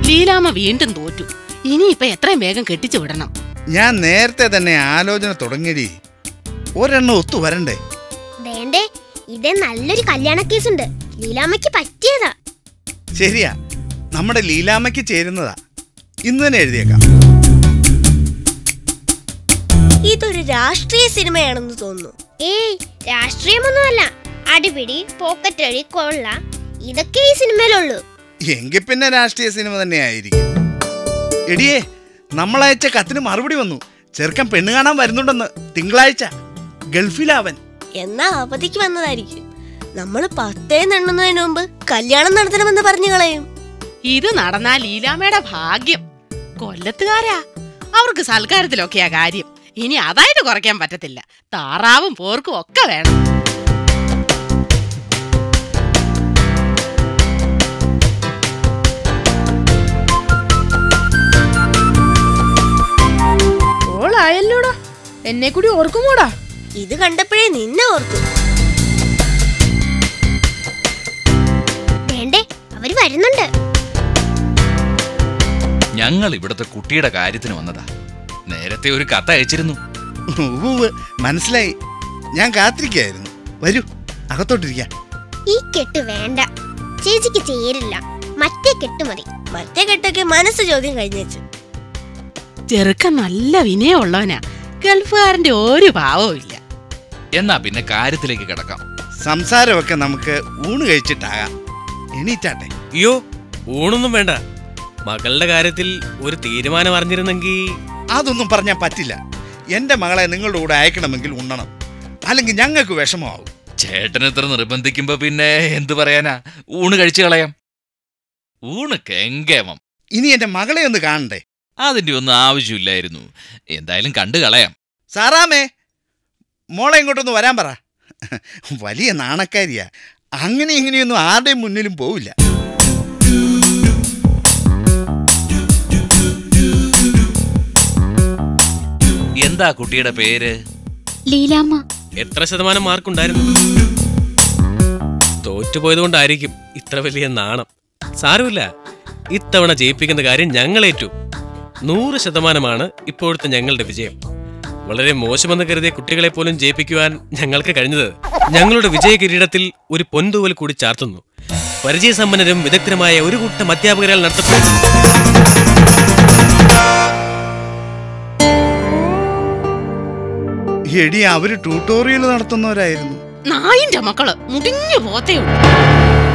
ലീലാമ്മ വീണ്ടും തോറ്റു ഇനിയിപ്പൊ എത്രയും വേഗം കെട്ടിച്ചു വിടണം ഞാൻ നേരത്തെ തന്നെ ആലോചന തുടങ്ങിയടി ഒരെണ്ണം ഒത്തു വരണ്ടേ വേണ്ടേ ഇതേ നല്ലൊരു കല്യാണ കേസുണ്ട് ലീലാമ്മയ്ക്ക് പറ്റിയതാ ശരിയാ നമ്മുടെ ലീലാമ്മയ്ക്ക് ചേരുന്നതാ ഇന്ന് തന്നെ എഴുതിയേക്കാം ഇതൊരു രാഷ്ട്രീയ സിനിമയാണെന്ന് തോന്നുന്നു ഏയ് രാഷ്ട്രീയമൊന്നുമല്ല അടിപിടി പോക്കറ്റടി കൊള്ള ഇതൊക്കെ ഈ സിനിമയിലുള്ളൂ എങ്കിൽ പിന്നെ രാഷ്ട്രീയ സിനിമ തന്നെ ആയിരിക്കും എടിയേ നമ്മളയച്ച കത്തിന് മറുപടി വന്നു ചെറുക്കൻ പെണ്ണ് കാണാൻ വരുന്നുണ്ടെന്ന് തിങ്കളാഴ്ച ഗൾഫിലാവൻ എന്നാ അവധിക്ക് വന്നതായിരിക്കും നമ്മൾ പത്തേ നെണ്ണുന്നതിന് മുമ്പ് കല്യാണം നടത്തണമെന്ന് പറഞ്ഞു കളയും ഇത് നടന്നാൽ ലീലാമ്മയുടെ ഭാഗ്യം കൊല്ലത്തുകാരാ അവർക്ക് സൽക്കാരത്തിലൊക്കെയാ കാര്യം ഇനി അതായത് കുറയ്ക്കാൻ പറ്റത്തില്ല താറാവും പോർക്കും ഒക്കെ വേണം ഓളായല്ലോടാ എന്നെ കൂടി ഓർക്കുമോടാ ഇത് കണ്ടപ്പോഴേ നിന്നെ ഓർത്തു വേണ്ടേ അവര് വരുന്നുണ്ട് ഞങ്ങൾ ഇവിടുത്തെ കുട്ടിയുടെ കാര്യത്തിന് വന്നതാ നേരത്തെ ഒരു കത്ത് അയച്ചിരുന്നു ഉവ്വ് മനസ്സിലായി ഞാൻ കാത്തിരിക്കായിരുന്നു വരൂ അകത്തോട്ടിരിക്കാം ഈ കെട്ട് വേണ്ട ചേച്ചിക്ക് ചേരില്ല മറ്റേ കെട്ട് മതി മറ്റേ കെട്ടൊക്കെ മനസ്സ് ചോദ്യം കഴിഞ്ഞേച്ചു ചെറുക്കൻ നല്ല വിനയമുള്ളവനാ ഗൾഫുകാരന്റെ ഒരു ഭാവവും ഇല്ല എന്നാ പിന്നെ കാര്യത്തിലേക്ക് കിടക്കാം സംസാരമൊക്കെ നമുക്ക് ഊണ് കഴിച്ചിട്ടാകാം എണീറ്റാട്ടെ അയ്യോ ഊണൊന്നും വേണ്ട മകളുടെ കാര്യത്തിൽ ഒരു തീരുമാനം അറിഞ്ഞിരുന്നെങ്കിൽ അതൊന്നും പറഞ്ഞാൽ പറ്റില്ല എന്റെ മകളെ നിങ്ങളുടെ കൂടെ അയക്കണമെങ്കിൽ ഉണ്ണണം അല്ലെങ്കിൽ ഞങ്ങൾക്ക് വിഷമമാവും ചേട്ടൻ ഇത്ര നിർബന്ധിക്കുമ്പോ പിന്നെ എന്തു പറയാനാ ഊണ് കഴിച്ചു കളയാം ഊണ് കെങ്കേമം ഇനി എന്റെ മകളെ ഒന്ന് കാണണ്ടേ അതിന്റെ ഒന്നും ആവശ്യമില്ലായിരുന്നു എന്തായാലും കണ്ടു കളയാം സാറാമേ മോളെ ഇങ്ങോട്ടൊന്ന് വരാൻ പറ വലിയ നാണക്കാരിയാ അങ്ങനെ ഇങ്ങനെയൊന്നും ആരുടെയും മുന്നിലും പോവില്ല എന്താ കുട്ടിയുടെ പേര് ലീലാമ്മ എത്ര ശതമാനം മാർക്കുണ്ടായിരുന്നു തോറ്റുപോയതുകൊണ്ടായിരിക്കും ഇത്ര വലിയ നാണം സാരമില്ല ഇത്തവണ ജയിപ്പിക്കുന്ന കാര്യം ഞങ്ങളേറ്റു നൂറ് ശതമാനമാണ് ഇപ്പോഴത്തെ ഞങ്ങളുടെ വിജയം വളരെ മോശമെന്ന് കരുതിയ കുട്ടികളെ പോലും ജയിപ്പിക്കുവാൻ ഞങ്ങൾക്ക് കഴിഞ്ഞത് ഞങ്ങളുടെ വിജയ കിരീടത്തിൽ ഒരു പൊന്തൂവൽ കൂടി ചാർത്തുന്നു പരിചയസമ്പന്നരും വിദഗ്ധരുമായ ഒരു കൂട്ടം അധ്യാപകരാൽ നടത്തപ്പെടുന്നു എടി അവര് ട്യൂട്ടോറിയൽ നടത്തുന്നവരായിരുന്നു നായിന്റെ മക്കള് മുടിഞ്ഞു പോത്തേ ഉള്ളൂ